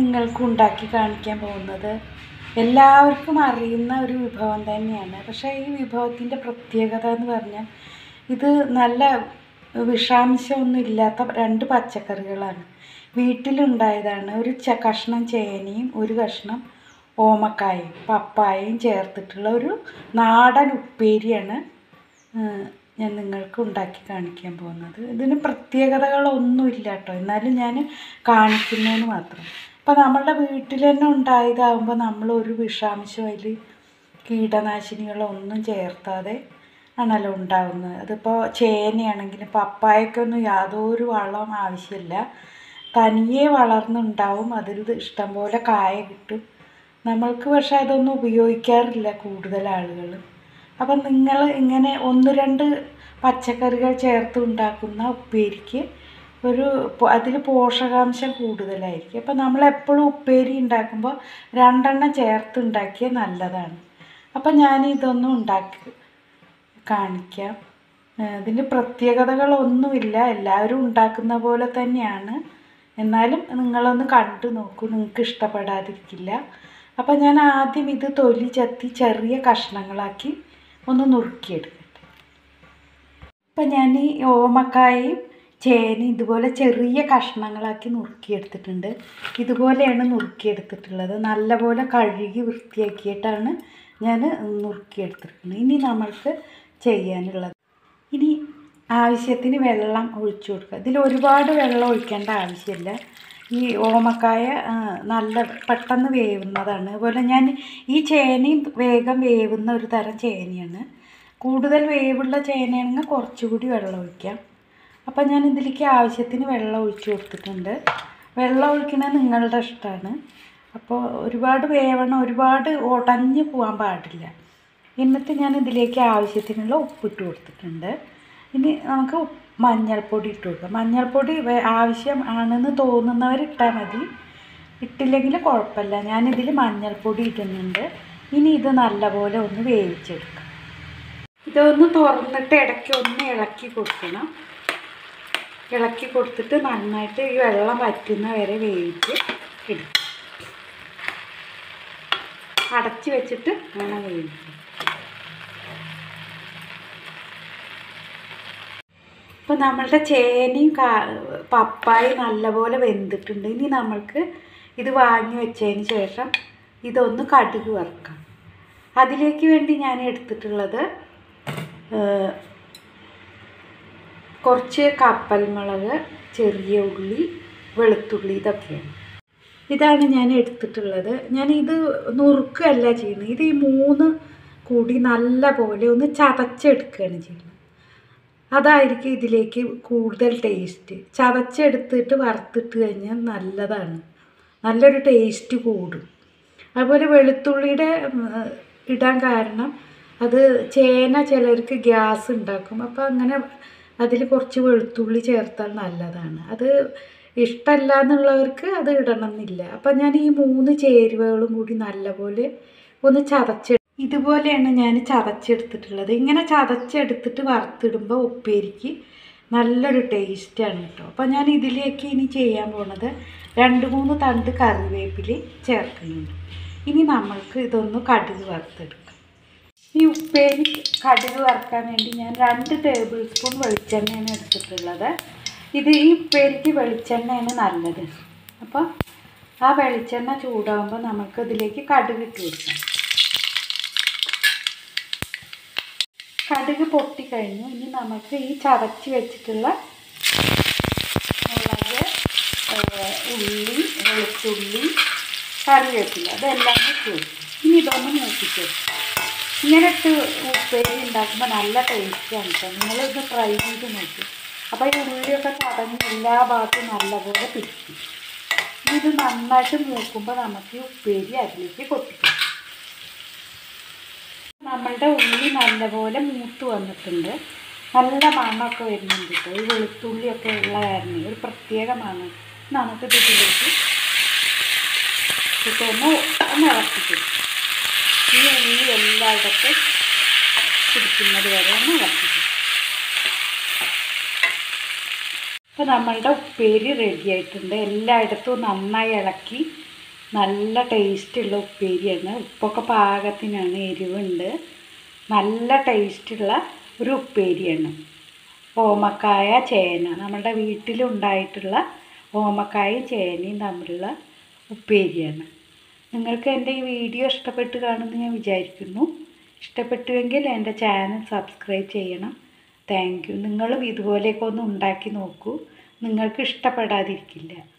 നിങ്ങൾക്ക് ഉണ്ടാക്കി കാണിക്കാൻ പോകുന്നത് എല്ലാവർക്കും അറിയുന്ന ഒരു വിഭവം തന്നെയാണ് പക്ഷേ ഈ വിഭവത്തിൻ്റെ പ്രത്യേകത എന്ന് പറഞ്ഞാൽ ഇത് നല്ല വിഷാംശമൊന്നും ഇല്ലാത്ത രണ്ട് പച്ചക്കറികളാണ് വീട്ടിലുണ്ടായതാണ് ഒരു ച കഷ്ണം ചേനയും ഒരു കഷ്ണം ഓമക്കായും പപ്പായയും ചേർത്തിട്ടുള്ള ഒരു നാടൻ ഉപ്പേരിയാണ് ഏഹ്, ഞാൻ നിങ്ങൾക്ക് ഉണ്ടാക്കി കാണിക്കാൻ പോകുന്നത് ഇതിന് പ്രത്യേകതകളൊന്നുമില്ല കേട്ടോ എന്നാലും ഞാൻ കാണിക്കുന്നതിന് മാത്രം അപ്പോൾ നമ്മളുടെ വീട്ടിൽ തന്നെ ഉണ്ടായതാകുമ്പോൾ നമ്മൾ ഒരു വിഷാംശം അതിൽ കീടനാശിനികളോ ഒന്നും ചേർത്താതെ ആണല്ലോ ഉണ്ടാകുന്നത് അതിപ്പോൾ ചേനയാണെങ്കിലും പപ്പായക്കൊന്നും യാതൊരു വളവും ആവശ്യമില്ല തനിയെ വളർന്നുണ്ടാവും അതിൽ ഇഷ്ടംപോലെ കായ കിട്ടും നമ്മൾക്ക് പക്ഷെ അതൊന്നും ഉപയോഗിക്കാറില്ല കൂടുതൽ ആളുകൾ അപ്പം നിങ്ങൾ ഇങ്ങനെ ഒന്ന് രണ്ട് പച്ചക്കറികൾ ചേർത്ത് ഉണ്ടാക്കുന്ന ഉപ്പേരിക്ക് ഒരു അതിൽ പോഷകാംശം കൂടുതലായിരിക്കും അപ്പം നമ്മൾ എപ്പോഴും ഉപ്പേരി ഉണ്ടാക്കുമ്പോൾ രണ്ടെണ്ണം ചേർത്ത് ഉണ്ടാക്കിയാൽ നല്ലതാണ് അപ്പം ഞാൻ ഇതൊന്നും ഉണ്ടാക്കി കാണിക്കാം ഏഹ് ഇതിന് പ്രത്യേകതകളൊന്നുമില്ല എല്ലാവരും ഉണ്ടാക്കുന്ന പോലെ തന്നെയാണ് എന്നാലും നിങ്ങളൊന്ന് കണ്ടു നോക്കൂ നിങ്ങൾക്ക് ഇഷ്ടപ്പെടാതിരിക്കില്ല അപ്പം ഞാൻ ആദ്യം ഇത് തൊലി ചെത്തി ചെറിയ കഷ്ണങ്ങളാക്കി ഒന്ന് നുറുക്കിയെടുക്കട്ടെ അപ്പം ഞാൻ ഈ ഓമക്കായും ചേനയും ഇതുപോലെ ചെറിയ കഷ്ണങ്ങളാക്കി നുറുക്കിയെടുത്തിട്ടുണ്ട് ഇതുപോലെയാണ് നുറുക്കിയെടുത്തിട്ടുള്ളത് നല്ലപോലെ കഴുകി വൃത്തിയാക്കിയിട്ടാണ് ഞാൻ നുറുക്കിയെടുത്തിരിക്കുന്നത് ഇനി നമ്മൾക്ക് ചെയ്യാനുള്ളത് ഇനി ആവശ്യത്തിന് വെള്ളം ഒഴിച്ചു കൊടുക്കുക ഇതിൽ ഒരുപാട് വെള്ളം ഒഴിക്കേണ്ട ആവശ്യമില്ല ഈ ഓമക്കായ ആ, നല്ല പെട്ടെന്ന് വേവുന്നതാണ് അതുപോലെ ഞാൻ ഈ ചേനയും വേഗം വേവുന്ന ഒരു തരം ചേനയാണ് കൂടുതൽ വേവുള്ള ചേനയാണെങ്കിൽ കുറച്ചുകൂടി വെള്ളം ഒഴിക്കാം അപ്പം ഞാൻ ഇതിലേക്ക് ആവശ്യത്തിന് വെള്ളം ഒഴിച്ചു കൊടുത്തിട്ടുണ്ട് വെള്ളം ഒഴിക്കുന്നത് നിങ്ങളുടെ ഇഷ്ടമാണ് അപ്പോൾ ഒരുപാട് വേവണം ഒരുപാട് ഉടഞ്ഞു പോകാൻ പാടില്ല എന്നിട്ട് ഞാൻ ഇതിലേക്ക് ആവശ്യത്തിനുള്ള ഉപ്പിട്ട് കൊടുത്തിട്ടുണ്ട് ഇനി നമുക്ക് ഉപ്പ് മഞ്ഞൾപ്പൊടി ഇട്ട് കൊടുക്കാം മഞ്ഞൾപ്പൊടി വേ- ആവശ്യം ആണെന്ന് തോന്നുന്നവർ ഇട്ടാൽ മതി ഇട്ടില്ലെങ്കിൽ കുഴപ്പമില്ല ഞാനിതിൽ മഞ്ഞൾപ്പൊടി ഇടുന്നുണ്ട് ഇനി ഇത് നല്ലപോലെ ഒന്ന് വേവിച്ചെടുക്കാം ഇതൊന്ന് തുറന്നിട്ട് ഇടയ്ക്ക് ഒന്ന് ഇളക്കി കൊടുക്കണം ഇളക്കി കൊടുത്തിട്ട് നന്നായിട്ട് ഈ വെള്ളം വറ്റുന്ന വരെ വേവിച്ച് എടുക്കും അടച്ച് വെച്ചിട്ട് വേണം വേവിക്കാം ഇപ്പോൾ നമ്മളുടെ ചേനയും കാ പപ്പായും നല്ലപോലെ വെന്തിട്ടുണ്ട് ഇനി നമ്മൾക്ക് ഇത് വാങ്ങി വെച്ചതിന് ശേഷം ഇതൊന്ന് കടുക് വറുക്കാം അതിലേക്ക് വേണ്ടി ഞാൻ എടുത്തിട്ടുള്ളത് ഏഹ്, കുറച്ച് കപ്പൽമുളക് ചെറിയ ഉള്ളി വെളുത്തുള്ളി ഇതൊക്കെയാണ് ഇതാണ് ഞാൻ എടുത്തിട്ടുള്ളത് ഞാൻ ഇത് നുറുക്കുകയല്ല ചെയ്യുന്നത് ഇത് ഈ മൂന്ന് കൂടി നല്ല പോലെ ഒന്ന് ചതച്ചെടുക്കുകയാണ് ചെയ്യുന്നത് അതായിരിക്കും ഇതിലേക്ക് കൂടുതൽ ടേസ്റ്റ് ചതച്ചെടുത്തിട്ട് വറുത്തിട്ട് കഴിഞ്ഞാൽ നല്ലതാണ് നല്ലൊരു ടേസ്റ്റ് കൂടും അതുപോലെ വെളുത്തുള്ളിയുടെ ഉം, ഇടാൻ കാരണം അത് ചേന ചിലർക്ക് ഗ്യാസ് ഉണ്ടാക്കും അപ്പോൾ അങ്ങനെ അതിൽ കുറച്ച് വെളുത്തുള്ളി ചേർത്താൽ നല്ലതാണ് അത് ഇഷ്ടമല്ല എന്നുള്ളവർക്ക് അത് ഇടണമെന്നില്ല അപ്പം ഞാൻ ഈ മൂന്ന് ചേരുവകളും കൂടി നല്ലപോലെ ഒന്ന് ചതച്ച് ഇതുപോലെയാണ് ഞാൻ ചതച്ചെടുത്തിട്ടുള്ളത് ഇങ്ങനെ ചതച്ചെടുത്തിട്ട് വറുത്തിടുമ്പോൾ ഉപ്പേരിക്ക് നല്ലൊരു ടേസ്റ്റാണ് കേട്ടോ അപ്പോൾ ഞാൻ ഇതിലേക്ക് ഇനി ചെയ്യാൻ പോണത് രണ്ട് മൂന്ന് തണ്ട് കറിവേപ്പില ചേർക്കുന്നുണ്ട് ഇനി നമ്മൾക്ക് ഇതൊന്ന് കടുക് വറുത്തെടുക്കാം ഈ ഉപ്പേരി കടുക് വറുക്കാൻ വേണ്ടി ഞാൻ രണ്ട് ടേബിൾ സ്പൂൺ വെളിച്ചെണ്ണയാണ് എടുത്തിട്ടുള്ളത് ഇത് ഈ ഉപ്പേരിക്ക് വെളിച്ചെണ്ണയാണ് നല്ലത് അപ്പോൾ ആ വെളിച്ചെണ്ണ ചൂടാകുമ്പോൾ നമുക്ക് ഇതിലേക്ക് കടുക് ഇട്ട് കൊടുക്കാം കടുക് പൊട്ടിക്കഴിഞ്ഞു ഇനി നമുക്ക് ഈ ചതച്ച് വെച്ചിട്ടുള്ള മുളക് ഏഹ്, ഉള്ളി വെളുത്തുള്ളി കറിവേപ്പില അതെല്ലാം കൂടി ഇട്ട് കൊടുക്കും ഇനി ഇതൊന്ന് മൂപ്പിച്ചെടുക്കും ഇങ്ങനെ ഇട്ട് ഉപ്പേരി ഉണ്ടാക്കുമ്പോൾ നല്ല ടേസ്റ്റാണ് കേട്ടോ നിങ്ങളിത് ട്രൈ ചെയ്ത് നോക്കി അപ്പോൾ ഈ ഉള്ളിയൊക്കെ ചതഞ്ഞ് എല്ലാ ഭാഗത്തും നല്ലപോലെ പിടിക്കും ഇനി ഇത് നന്നായിട്ട് മൂക്കുമ്പോൾ നമുക്ക് ഈ ഉപ്പേരി അതിലേക്ക് കൊട്ടിക്കും നമ്മളുടെ ഉള്ളി നല്ലപോലെ മൂത്ത് വന്നിട്ടുണ്ട് നല്ല മണമൊക്കെ വരുന്നുണ്ട് കേട്ടോ ഈ വെളുത്തുള്ളിയൊക്കെ ഉള്ള കാരണം ഒരു പ്രത്യേക മണം നമുക്ക് ഇതിലേക്ക് ഇട്ടൊന്ന് ഒന്ന് ഇളക്കിക്കും ഈ ഉള്ളി എല്ലായിടത്തും പിടിക്കുന്നത് വരെ ഒന്ന് ഇളക്കിക്കും അപ്പോൾ നമ്മളുടെ ഉപ്പേരി റെഡി ആയിട്ടുണ്ട് എല്ലായിടത്തും നന്നായി ഇളക്കി നല്ല ടേസ്റ്റുള്ള ഉപ്പേരിയാണ് ഉപ്പൊക്കെ പാകത്തിനാണ് എരിവുണ്ട് നല്ല ടേസ്റ്റുള്ള ഒരു ഉപ്പേരിയാണ് ഓമക്കായ ചേന നമ്മുടെ വീട്ടിലുണ്ടായിട്ടുള്ള ഓമക്കായും ചേനയും തമ്മിലുള്ള ഉപ്പേരിയാണ് നിങ്ങൾക്ക് എൻ്റെ ഈ വീഡിയോ ഇഷ്ടപ്പെട്ട് കാണുമെന്ന് ഞാൻ വിചാരിക്കുന്നു ഇഷ്ടപ്പെട്ടുവെങ്കിൽ എൻ്റെ ചാനൽ സബ്സ്ക്രൈബ് ചെയ്യണം താങ്ക് യു നിങ്ങളും ഇതുപോലെയൊക്കെ ഒന്ന് ഉണ്ടാക്കി നോക്കൂ നിങ്ങൾക്ക് ഇഷ്ടപ്പെടാതിരിക്കില്ല